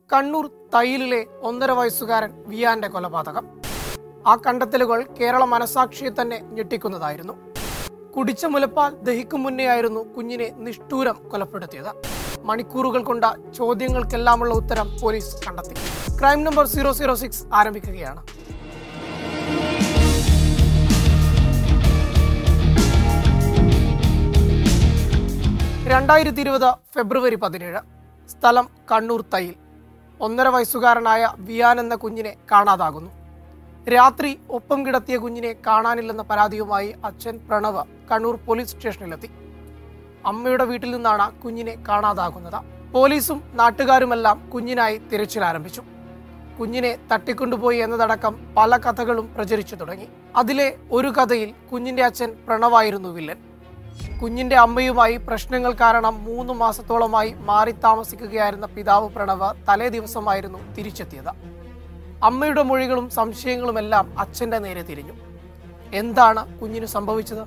കണ്ണൂർ തയ്യിലിലെ ഒന്നര വയസ്സുകാരൻ വിയാന്റെ കൊലപാതകം ആ കണ്ടെത്തലുകൾ കേരള മനസാക്ഷിയെ തന്നെ ഞെട്ടിക്കുന്നതായിരുന്നു കുടിച്ച മുലപ്പാൽ ദഹിക്കും മുന്നെയായിരുന്നു കുഞ്ഞിനെ നിഷ്ഠൂരം കൊലപ്പെടുത്തിയത് മണിക്കൂറുകൾ കൊണ്ട ചോദ്യങ്ങൾക്കെല്ലാമുള്ള ഉത്തരം പോലീസ് കണ്ടെത്തി crime number zero zero six ആരംഭിക്കുകയാണ് രണ്ടായിരത്തി ഇരുപത് ഫെബ്രുവരി പതിനേഴ് സ്ഥലം കണ്ണൂർ തയ്യിൽ ഒന്നര വയസ്സുകാരനായ വിയാൻ എന്ന കുഞ്ഞിനെ കാണാതാകുന്നു രാത്രി ഒപ്പം കിടത്തിയ കുഞ്ഞിനെ കാണാനില്ലെന്ന പരാതിയുമായി അച്ഛൻ പ്രണവ് കണ്ണൂർ പോലീസ് സ്റ്റേഷനിലെത്തി അമ്മയുടെ വീട്ടിൽ നിന്നാണ് കുഞ്ഞിനെ കാണാതാകുന്നത് പോലീസും നാട്ടുകാരുമെല്ലാം കുഞ്ഞിനായി തിരച്ചിൽ ആരംഭിച്ചു കുഞ്ഞിനെ തട്ടിക്കൊണ്ടുപോയി എന്നതടക്കം പല കഥകളും പ്രചരിച്ചു തുടങ്ങി അതിലെ ഒരു കഥയിൽ കുഞ്ഞിന്റെ അച്ഛൻ പ്രണവായിരുന്നു വില്ലൻ കുഞ്ഞിന്റെ അമ്മയുമായി പ്രശ്നങ്ങൾ കാരണം മൂന്ന് മാസത്തോളമായി മാറി താമസിക്കുകയായിരുന്ന പിതാവ് പ്രണവ് തലേ ദിവസമായിരുന്നു തിരിച്ചെത്തിയത് അമ്മയുടെ മൊഴികളും സംശയങ്ങളുമെല്ലാം അച്ഛന്റെ നേരെ തിരിഞ്ഞു എന്താണ് കുഞ്ഞിന് സംഭവിച്ചത്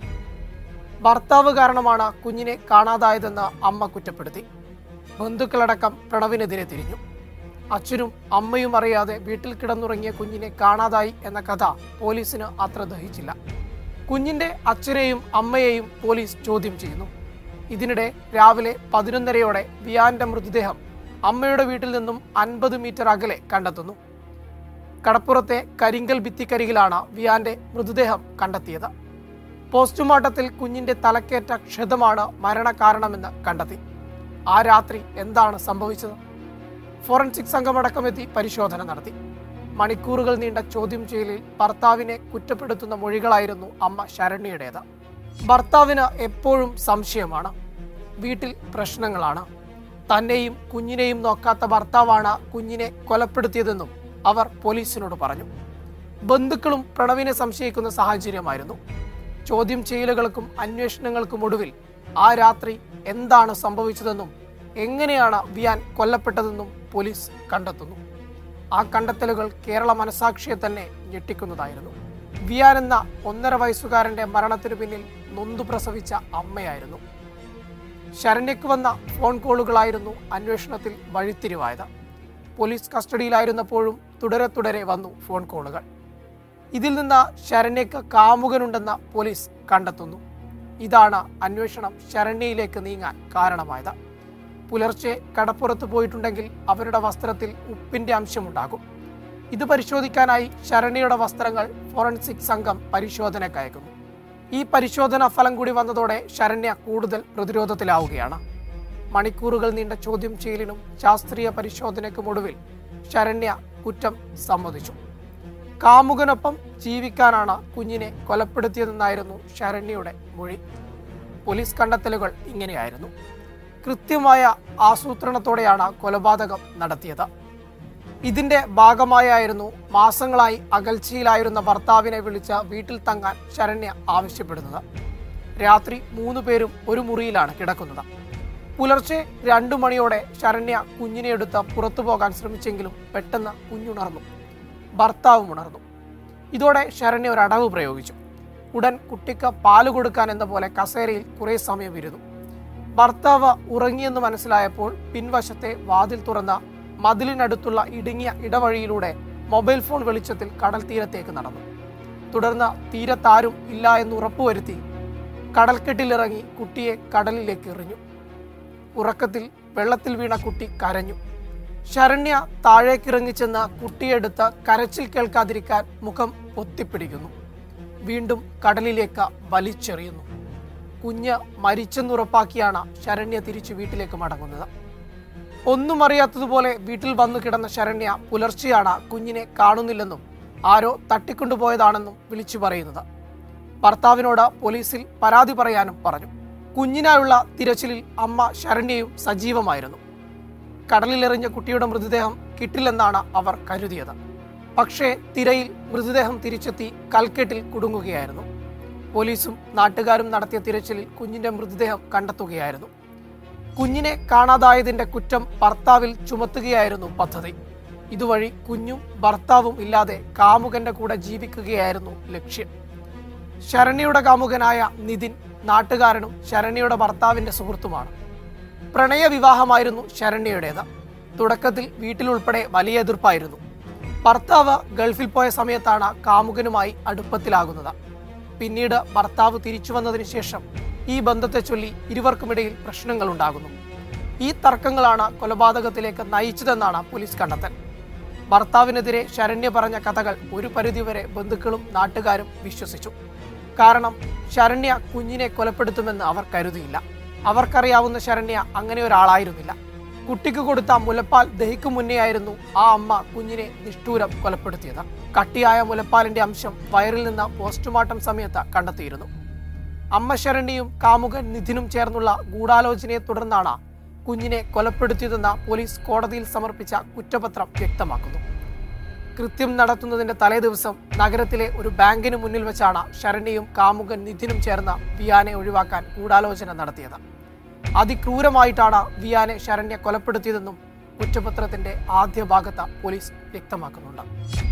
ഭർത്താവ് കാരണമാണ് കുഞ്ഞിനെ കാണാതായതെന്ന് അമ്മ കുറ്റപ്പെടുത്തി ബന്ധുക്കളടക്കം പ്രണവിനെതിരെ തിരിഞ്ഞു അച്ഛനും അമ്മയും അറിയാതെ വീട്ടിൽ കിടന്നുറങ്ങിയ കുഞ്ഞിനെ കാണാതായി എന്ന കഥ പോലീസിന് അത്ര ദഹിച്ചില്ല കുഞ്ഞിന്റെ അച്ഛനെയും അമ്മയെയും പോലീസ് ചോദ്യം ചെയ്യുന്നു ഇതിനിടെ രാവിലെ പതിനൊന്നരയോടെ വിയാന്റെ മൃതദേഹം അമ്മയുടെ വീട്ടിൽ നിന്നും അൻപത് മീറ്റർ അകലെ കണ്ടെത്തുന്നു കടപ്പുറത്തെ കരിങ്കൽ ഭിത്തിക്കരികിലാണ് വിയാന്റെ മൃതദേഹം കണ്ടെത്തിയത് പോസ്റ്റ്മോർട്ടത്തിൽ കുഞ്ഞിന്റെ തലക്കേറ്റ ക്ഷതമാണ് മരണകാരണമെന്ന് കണ്ടെത്തി ആ രാത്രി എന്താണ് സംഭവിച്ചത് ഫോറൻസിക് സംഘമടക്കമെത്തി പരിശോധന നടത്തി മണിക്കൂറുകൾ നീണ്ട ചോദ്യം ചെയ്യലിൽ ഭർത്താവിനെ കുറ്റപ്പെടുത്തുന്ന മൊഴികളായിരുന്നു അമ്മ ശരണ്യയുടേത് ഭർത്താവിന് എപ്പോഴും സംശയമാണ് വീട്ടിൽ പ്രശ്നങ്ങളാണ് തന്നെയും കുഞ്ഞിനെയും നോക്കാത്ത ഭർത്താവാണ് കുഞ്ഞിനെ കൊലപ്പെടുത്തിയതെന്നും അവർ പോലീസിനോട് പറഞ്ഞു ബന്ധുക്കളും പ്രണവിനെ സംശയിക്കുന്ന സാഹചര്യമായിരുന്നു ചോദ്യം ചെയ്യലുകൾക്കും അന്വേഷണങ്ങൾക്കും ഒടുവിൽ ആ രാത്രി എന്താണ് സംഭവിച്ചതെന്നും എങ്ങനെയാണ് വിയാൻ കൊല്ലപ്പെട്ടതെന്നും പോലീസ് കണ്ടെത്തുന്നു ആ കണ്ടെത്തലുകൾ കേരള മനസാക്ഷിയെ തന്നെ ഞെട്ടിക്കുന്നതായിരുന്നു വിയാൻ എന്ന ഒന്നര വയസ്സുകാരന്റെ മരണത്തിനു പിന്നിൽ നൊന്തു പ്രസവിച്ച അമ്മയായിരുന്നു ശരണ്യക്ക് വന്ന ഫോൺ കോളുകളായിരുന്നു അന്വേഷണത്തിൽ വഴിത്തിരിവായത് പോലീസ് കസ്റ്റഡിയിലായിരുന്നപ്പോഴും തുടരെ തുടരെ വന്നു ഫോൺ കോളുകൾ ഇതിൽ നിന്ന് ശരണ്യക്ക് കാമുകനുണ്ടെന്ന പോലീസ് കണ്ടെത്തുന്നു ഇതാണ് അന്വേഷണം ശരണ്യയിലേക്ക് നീങ്ങാൻ കാരണമായത് പുലർച്ചെ കടപ്പുറത്ത് പോയിട്ടുണ്ടെങ്കിൽ അവരുടെ വസ്ത്രത്തിൽ ഉപ്പിന്റെ അംശമുണ്ടാകും ഇത് പരിശോധിക്കാനായി ശരണ്യയുടെ വസ്ത്രങ്ങൾ ഫോറൻസിക് സംഘം പരിശോധനയ്ക്കയക്കുന്നു ഈ പരിശോധന ഫലം കൂടി വന്നതോടെ ശരണ്യ കൂടുതൽ പ്രതിരോധത്തിലാവുകയാണ് മണിക്കൂറുകൾ നീണ്ട ചോദ്യം ചെയ്യലിനും ശാസ്ത്രീയ പരിശോധനയ്ക്കും ഒടുവിൽ ശരണ്യ കുറ്റം സമ്മതിച്ചു കാമുകനൊപ്പം ജീവിക്കാനാണ് കുഞ്ഞിനെ കൊലപ്പെടുത്തിയതെന്നായിരുന്നു ശരണ്യയുടെ മൊഴി പോലീസ് കണ്ടെത്തലുകൾ ഇങ്ങനെയായിരുന്നു കൃത്യമായ ആസൂത്രണത്തോടെയാണ് കൊലപാതകം നടത്തിയത് ഇതിന്റെ ഭാഗമായായിരുന്നു മാസങ്ങളായി അകൽച്ചയിലായിരുന്ന ഭർത്താവിനെ വിളിച്ച വീട്ടിൽ തങ്ങാൻ ശരണ്യ ആവശ്യപ്പെടുന്നത് രാത്രി മൂന്ന് പേരും ഒരു മുറിയിലാണ് കിടക്കുന്നത് പുലർച്ചെ രണ്ടു മണിയോടെ ശരണ്യ കുഞ്ഞിനെ എടുത്ത് പുറത്തു പോകാൻ ശ്രമിച്ചെങ്കിലും പെട്ടെന്ന് കുഞ്ഞുണർന്നു ഭർത്താവും ഉണർന്നു ഇതോടെ ശരണ്യ ഒരു അടവ് പ്രയോഗിച്ചു ഉടൻ കുട്ടിക്ക് പാല് കൊടുക്കാൻ എന്ന പോലെ കസേരയിൽ കുറേ സമയം ഇരുന്നു ഭർത്താവ് ഉറങ്ങിയെന്ന് മനസ്സിലായപ്പോൾ പിൻവശത്തെ വാതിൽ തുറന്ന മതിലിനടുത്തുള്ള ഇടുങ്ങിയ ഇടവഴിയിലൂടെ മൊബൈൽ ഫോൺ വെളിച്ചത്തിൽ കടൽ തീരത്തേക്ക് നടന്നു തുടർന്ന് തീരത്താരും ഇല്ല എന്ന് ഉറപ്പുവരുത്തി കടൽക്കെട്ടിലിറങ്ങി കുട്ടിയെ കടലിലേക്ക് എറിഞ്ഞു ഉറക്കത്തിൽ വെള്ളത്തിൽ വീണ കുട്ടി കരഞ്ഞു ശരണ്യ താഴേക്കിറങ്ങിച്ചെന്ന് കുട്ടിയെടുത്ത് കരച്ചിൽ കേൾക്കാതിരിക്കാൻ മുഖം പൊത്തിപ്പിടിക്കുന്നു വീണ്ടും കടലിലേക്ക് വലിച്ചെറിയുന്നു കുഞ്ഞ് മരിച്ചെന്നുറപ്പാക്കിയാണ് ശരണ്യ തിരിച്ചു വീട്ടിലേക്ക് മടങ്ങുന്നത് ഒന്നും അറിയാത്തതുപോലെ വീട്ടിൽ വന്നു കിടന്ന ശരണ്യ പുലർച്ചെയാണ് കുഞ്ഞിനെ കാണുന്നില്ലെന്നും ആരോ തട്ടിക്കൊണ്ടുപോയതാണെന്നും വിളിച്ചു പറയുന്നത് ഭർത്താവിനോട് പോലീസിൽ പരാതി പറയാനും പറഞ്ഞു കുഞ്ഞിനായുള്ള തിരച്ചിലിൽ അമ്മ ശരണ്യയും സജീവമായിരുന്നു കടലിലെറിഞ്ഞ കുട്ടിയുടെ മൃതദേഹം കിട്ടില്ലെന്നാണ് അവർ കരുതിയത് പക്ഷേ തിരയിൽ മൃതദേഹം തിരിച്ചെത്തി കൽക്കെട്ടിൽ കുടുങ്ങുകയായിരുന്നു പോലീസും നാട്ടുകാരും നടത്തിയ തിരച്ചിലിൽ കുഞ്ഞിന്റെ മൃതദേഹം കണ്ടെത്തുകയായിരുന്നു കുഞ്ഞിനെ കാണാതായതിന്റെ കുറ്റം ഭർത്താവിൽ ചുമത്തുകയായിരുന്നു പദ്ധതി ഇതുവഴി കുഞ്ഞും ഭർത്താവും ഇല്ലാതെ കാമുകന്റെ കൂടെ ജീവിക്കുകയായിരുന്നു ലക്ഷ്യം ശരണ്യയുടെ കാമുകനായ നിതിൻ നാട്ടുകാരനും ശരണ്യയുടെ ഭർത്താവിന്റെ സുഹൃത്തുമാണ് പ്രണയ വിവാഹമായിരുന്നു ശരണ്യയുടേത് തുടക്കത്തിൽ വീട്ടിലുൾപ്പെടെ വലിയ എതിർപ്പായിരുന്നു ഭർത്താവ് ഗൾഫിൽ പോയ സമയത്താണ് കാമുകനുമായി അടുപ്പത്തിലാകുന്നത് പിന്നീട് ഭർത്താവ് തിരിച്ചു വന്നതിന് ശേഷം ഈ ബന്ധത്തെ ചൊല്ലി ഇരുവർക്കുമിടയിൽ പ്രശ്നങ്ങൾ ഉണ്ടാകുന്നു ഈ തർക്കങ്ങളാണ് കൊലപാതകത്തിലേക്ക് നയിച്ചതെന്നാണ് പോലീസ് കണ്ടെത്തൽ ഭർത്താവിനെതിരെ ശരണ്യ പറഞ്ഞ കഥകൾ ഒരു പരിധിവരെ ബന്ധുക്കളും നാട്ടുകാരും വിശ്വസിച്ചു കാരണം ശരണ്യ കുഞ്ഞിനെ കൊലപ്പെടുത്തുമെന്ന് അവർ കരുതിയില്ല അവർക്കറിയാവുന്ന ശരണ്യ അങ്ങനെ ഒരാളായിരുന്നില്ല കുട്ടിക്ക് കൊടുത്ത മുലപ്പാൽ ദഹിക്കും മുന്നെയായിരുന്നു ആ അമ്മ കുഞ്ഞിനെ നിഷ്ഠൂരം കൊലപ്പെടുത്തിയത് കട്ടിയായ മുലപ്പാലിന്റെ അംശം വയറിൽ നിന്ന് പോസ്റ്റ്മോർട്ടം സമയത്ത് കണ്ടെത്തിയിരുന്നു അമ്മ ശരണ്യയും കാമുകൻ നിധിനും ചേർന്നുള്ള ഗൂഢാലോചനയെ തുടർന്നാണ് കുഞ്ഞിനെ കൊലപ്പെടുത്തിയതെന്ന് പോലീസ് കോടതിയിൽ സമർപ്പിച്ച കുറ്റപത്രം വ്യക്തമാക്കുന്നു കൃത്യം നടത്തുന്നതിന്റെ തലേദിവസം നഗരത്തിലെ ഒരു ബാങ്കിന് മുന്നിൽ വെച്ചാണ് ശരണ്യയും കാമുകൻ നിധിനും ചേർന്ന് വിയാനെ ഒഴിവാക്കാൻ ഗൂഢാലോചന നടത്തിയത് അതിക്രൂരമായിട്ടാണ് വിയാനെ ശരണ്യ കൊലപ്പെടുത്തിയതെന്നും കുറ്റപത്രത്തിന്റെ ആദ്യ ഭാഗത്ത് പോലീസ് വ്യക്തമാക്കുന്നുണ്ട്